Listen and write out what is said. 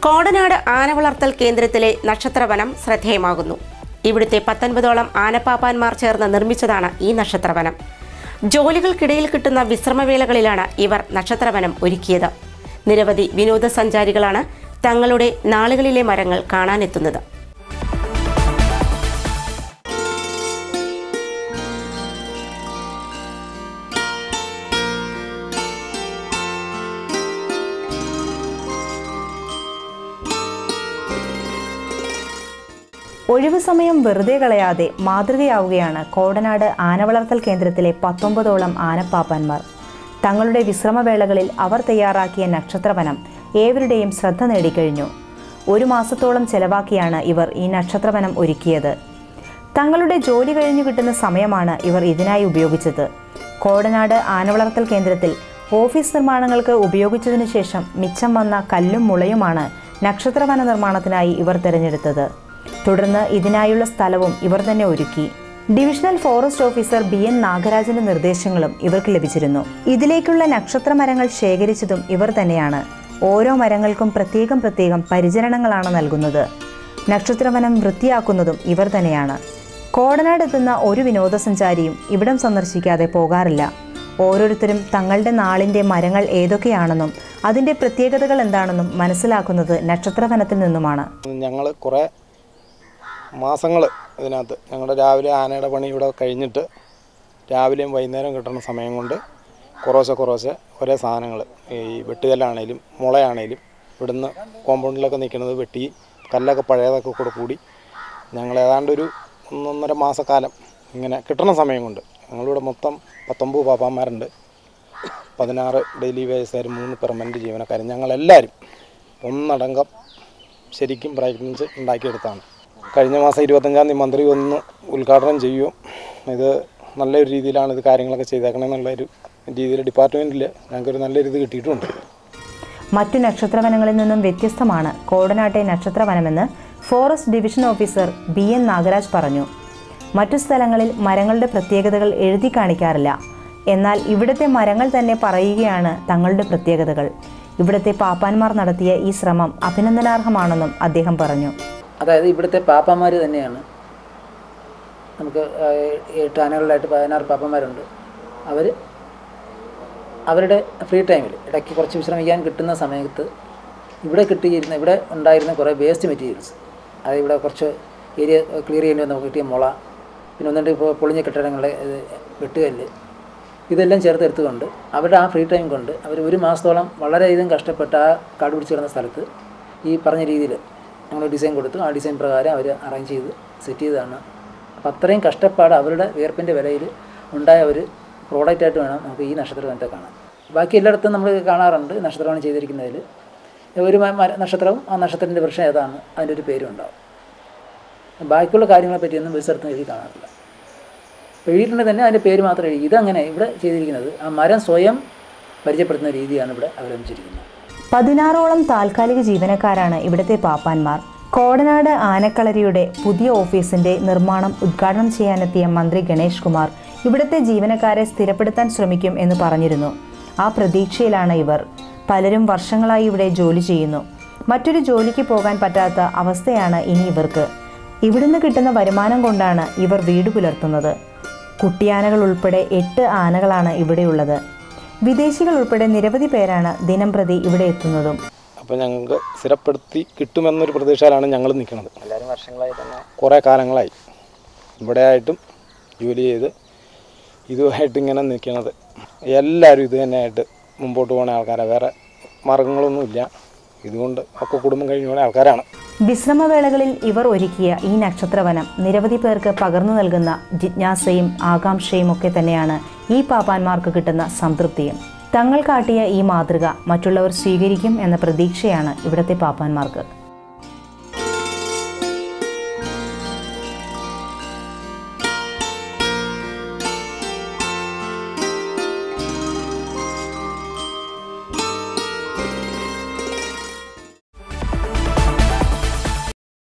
കോടനാട് ആന വളർത്തൽ കേന്ദ്രത്തിലെ നക്ഷത്രവനം ശ്രദ്ധേയമാകുന്നു ഇവിടുത്തെ പത്തൊൻപതോളം ആനപ്പാപ്പാന്മാർ ചേർന്ന് നിർമ്മിച്ചതാണ് ഈ നക്ഷത്രവനം ജോലികൾക്കിടയിൽ കിട്ടുന്ന വിശ്രമവേളകളിലാണ് ഇവർ നക്ഷത്രവനം ഒരുക്കിയത് നിരവധി വിനോദസഞ്ചാരികളാണ് തങ്ങളുടെ നാളുകളിലെ മരങ്ങൾ കാണാനെത്തുന്നത് ഒഴിവു സമയം വെറുതെ കളയാതെ മാതൃകയാവുകയാണ് കോടനാട് ആനവളർത്തൽ കേന്ദ്രത്തിലെ പത്തൊമ്പതോളം ആനപ്പാപ്പാന്മാർ തങ്ങളുടെ വിശ്രമവേളകളിൽ അവർ തയ്യാറാക്കിയ നക്ഷത്രവനം ഏവരുടെയും ശ്രദ്ധ നേടിക്കഴിഞ്ഞു ഒരു മാസത്തോളം ചെലവാക്കിയാണ് ഇവർ ഈ നക്ഷത്രവനം ഒരുക്കിയത് തങ്ങളുടെ ജോലി കഴിഞ്ഞു കിട്ടുന്ന സമയമാണ് ഇവർ ഇതിനായി ഉപയോഗിച്ചത് കോടനാട് ആനവളർത്തൽ കേന്ദ്രത്തിൽ ഓഫീസ് നിർമ്മാണങ്ങൾക്ക് ഉപയോഗിച്ചതിനു ശേഷം മിച്ചം വന്ന കല്ലും മുളയുമാണ് നക്ഷത്രവന നിർമ്മാണത്തിനായി ഇവർ തിരഞ്ഞെടുത്തത് തുടർന്ന് ഇതിനായുള്ള സ്ഥലവും ഇവർ തന്നെ ഒരുക്കി divisional forest officer B N നാഗരാജന്റെ നിർദ്ദേശങ്ങളും ഇവർക്ക് ലഭിച്ചിരുന്നു ഇതിലേക്കുള്ള നക്ഷത്ര മരങ്ങൾ ശേഖരിച്ചതും ഇവർ തന്നെയാണ് ഓരോ മരങ്ങൾക്കും പ്രത്യേകം പ്രത്യേകം പരിചരണങ്ങളാണ് നൽകുന്നത് നക്ഷത്രവനം വൃത്തിയാക്കുന്നതും ഇവർ തന്നെയാണ് കോടനാട് എത്തുന്ന ഒരു വിനോദസഞ്ചാരിയും ഇവിടം സന്ദർശിക്കാതെ പോകാറില്ല ഓരോരുത്തരും തങ്ങളുടെ നാളിൻ്റെ മരങ്ങൾ ഏതൊക്കെയാണെന്നും അതിൻ്റെ പ്രത്യേകതകൾ എന്താണെന്നും മനസ്സിലാക്കുന്നത് നക്ഷത്രവനത്തിൽ നിന്നുമാണ് ഞങ്ങൾ കുറേ മാസങ്ങൾ ഇതിനകത്ത് ഞങ്ങളുടെ രാവിലെ ആനയുടെ പണി ഇവിടെ കഴിഞ്ഞിട്ട് രാവിലെയും വൈകുന്നേരം കിട്ടുന്ന സമയം കൊണ്ട് കുറേശ്ശെ കുറേശ്ശെ ഒരേ സാധനങ്ങൾ ഈ വെട്ടുകല്ലാണേലും മുളയാണേലും ഇവിടുന്ന് കോമ്പൗണ്ടിലൊക്കെ നിൽക്കുന്നത് വെട്ടി കല്ലൊക്കെ പഴയതൊക്കെ കൂടെ കൂടി ഞങ്ങൾ ഏതാണ്ട് ഒരു ഒന്നൊന്നര മാസക്കാലം ഇങ്ങനെ കിട്ടുന്ന സമയം കൊണ്ട് ഞങ്ങളിവിടെ മൊത്തം പത്തൊമ്പത് പാപ്പാന്മാരുണ്ട് പതിനാറ് ഡെയിലി വേജസുകാർ മൂന്ന് പെർമനൻറ്റ് ജീവനക്കാരും ഞങ്ങളെല്ലാവരും ഒന്നടങ്കം ശരിക്കും പ്രയത്നിച്ച് ഉണ്ടാക്കിയെടുത്താണ് കഴിഞ്ഞ മാസം ഇരുപത്തഞ്ചാം തീയതി മന്ത്രി ഒന്ന് ഉദ്ഘാടനം ചെയ്യുകയും ഇത് നല്ലൊരു രീതിയിലാണ് ഇത് കാര്യങ്ങളൊക്കെ ചെയ്തേക്കണമെന്നുള്ളൊരു രീതിയിൽ ഡിപ്പാർട്ട്മെൻറ്റിൽ ഞങ്ങൾക്കൊരു നല്ലൊരു ഇത് കിട്ടിയിട്ടുണ്ട് മറ്റു നക്ഷത്രവനങ്ങളിൽ നിന്നും വ്യത്യസ്തമാണ് കോടനാട്ടെ നക്ഷത്രവനമെന്ന് forest division officer B N Nagaraj പറഞ്ഞു മറ്റു സ്ഥലങ്ങളിൽ മരങ്ങളുടെ പ്രത്യേകതകൾ എഴുതി കാണിക്കാറില്ല എന്നാൽ ഇവിടുത്തെ മരങ്ങൾ തന്നെ പറയുകയാണ് തങ്ങളുടെ പ്രത്യേകതകൾ ഇവിടുത്തെ പാപ്പാന്മാർ നടത്തിയ ഈ ശ്രമം അഭിനന്ദനാർഹമാണെന്നും അദ്ദേഹം പറഞ്ഞു അതായത് ഇവിടുത്തെ പാപ്പന്മാർ തന്നെയാണ് നമുക്ക് ആ, എട്ട് ആനകളിലായിട്ട് പതിനാറ് പാപ്പന്മാരുണ്ട് അവർ അവരുടെ ഫ്രീ ടൈമിൽ ഇടയ്ക്ക് കുറച്ച് വിശ്രമിക്കാൻ കിട്ടുന്ന സമയത്ത് ഇവിടെ കിട്ടിയിരുന്ന ഇവിടെ ഉണ്ടായിരുന്ന കുറേ വേസ്റ്റ് മെറ്റീരിയൽസ് അത് ഇവിടെ കുറച്ച് ഏരിയ ക്ലിയർ ചെയ്യേണ്ടി വന്ന് നമുക്ക് കിട്ടിയ മുള പിന്നെ ഒന്നുണ്ട് ഇപ്പോൾ പൊളിഞ്ഞ കെട്ടിടങ്ങളുടെ ഇത് വെട്ടുകല്ല് ഇതെല്ലാം ചേർത്ത് എടുത്തുകൊണ്ട് അവരുടെ ആ ഫ്രീ ടൈം കൊണ്ട് അവർ ഒരു മാസത്തോളം വളരെയധികം കഷ്ടപ്പെട്ട് ആ കാട് പിടിച്ച് കിടന്ന സ്ഥലത്ത് ഈ പറഞ്ഞ രീതിയിൽ ഞങ്ങൾ ഡിസൈൻ കൊടുത്തു ആ ഡിസൈൻ പ്രകാരം അവർ അറേഞ്ച് ചെയ്ത് സെറ്റ് ചെയ്തതാണ് അപ്പോൾ അത്രയും കഷ്ടപ്പാട് അവരുടെ വിയർപ്പിൻ്റെ വിലയിൽ ഉണ്ടായ ഒരു പ്രോഡക്റ്റായിട്ട് വേണം നമുക്ക് ഈ നക്ഷത്രവനത്തെ കാണാൻ ബാക്കി എല്ലായിടത്തും നമ്മൾ കാണാറുണ്ട് നക്ഷത്രവനം ചെയ്തിരിക്കുന്നതിൽ ഒരു മ- മര- നക്ഷത്രവും ആ നക്ഷത്രത്തിൻ്റെ വൃക്ഷം ഏതാണ് അതിൻ്റെ ഒരു പേരും ഉണ്ടാവും ബാക്കിയുള്ള കാര്യങ്ങളെ പറ്റിയൊന്നും ഒരു സ്ഥലത്തും എഴുതി കാണാറില്ല എഴുതിയിട്ടുണ്ടെങ്കിൽ തന്നെ അതിൻ്റെ പേര് മാത്രം എഴുതി ഇതങ്ങനെ ഇവിടെ ചെയ്തിരിക്കുന്നത് ആ മരം സ്വയം പരിചയപ്പെടുത്തുന്ന രീതിയാണ് ഇവിടെ അവലംബിച്ചിരിക്കുന്നത് പതിനാറോളം താൽക്കാലിക ജീവനക്കാരാണ് ഇവിടുത്തെ പാപ്പാന്മാർ കോടനാട് ആനക്കളരിയുടെ പുതിയ ഓഫീസിന്റെ നിർമ്മാണം ഉദ്ഘാടനം ചെയ്യാനെത്തിയ മന്ത്രി ഗണേഷ് കുമാർ ഇവിടുത്തെ ജീവനക്കാരെ സ്ഥിരപ്പെടുത്താൻ ശ്രമിക്കും എന്ന് പറഞ്ഞിരുന്നു ആ പ്രതീക്ഷയിലാണ് ഇവർ പലരും വർഷങ്ങളായി ഇവിടെ ജോലി ചെയ്യുന്നു മറ്റൊരു ജോലിക്ക് പോകാൻ പറ്റാത്ത അവസ്ഥയാണ് ഇനി ഇവർക്ക് ഇവിടുന്ന് കിട്ടുന്ന വരുമാനം കൊണ്ടാണ് ഇവർ വീട് പുലർത്തുന്നത് കുട്ടിയാനകൾ ഉൾപ്പെടെ എട്ട് ആനകളാണ് ഇവിടെയുള്ളത് വിദേശികൾ ഉൾപ്പെടെ നിരവധി പേരാണ് ദിനം പ്രതി ഇവിടെ എത്തുന്നതും അപ്പോൾ ഞങ്ങൾക്ക് സ്ഥിരപ്പെടുത്തി കിട്ടുമെന്നൊരു പ്രതീക്ഷയിലാണ് ഞങ്ങൾ നിൽക്കുന്നത് എല്ലാവരും വർഷങ്ങളായി തന്നെ കുറേ കാലങ്ങളായി ഇവിടെ ആയിട്ടും ജോലി ചെയ്ത് ഇതുമായിട്ട് ഇങ്ങനെ നിൽക്കുന്നത് എല്ലാവരും ഇത് തന്നെയായിട്ട് മുമ്പോട്ട് പോകുന്ന ആൾക്കാരാണ് വേറെ മാർഗങ്ങളൊന്നുമില്ല ഇതുകൊണ്ട് ഒക്കെ കുടുംബം കഴിഞ്ഞു പോകുന്ന ആൾക്കാരാണ് വിശ്രമവേളകളിൽ ഇവർ ഒരുക്കിയ ഈ നക്ഷത്രവനം നിരവധി പേർക്ക് പകർന്നു നൽകുന്ന ജിജ്ഞാസയും ആകാംക്ഷയും ഒക്കെ തന്നെയാണ് ഈ പാപ്പാന്മാർക്ക് കിട്ടുന്ന സംതൃപ്തിയും തങ്ങൾ കാട്ടിയ ഈ മാതൃക മറ്റുള്ളവർ സ്വീകരിക്കും എന്ന പ്രതീക്ഷയാണ് ഇവിടുത്തെ പാപ്പാന്മാർക്ക്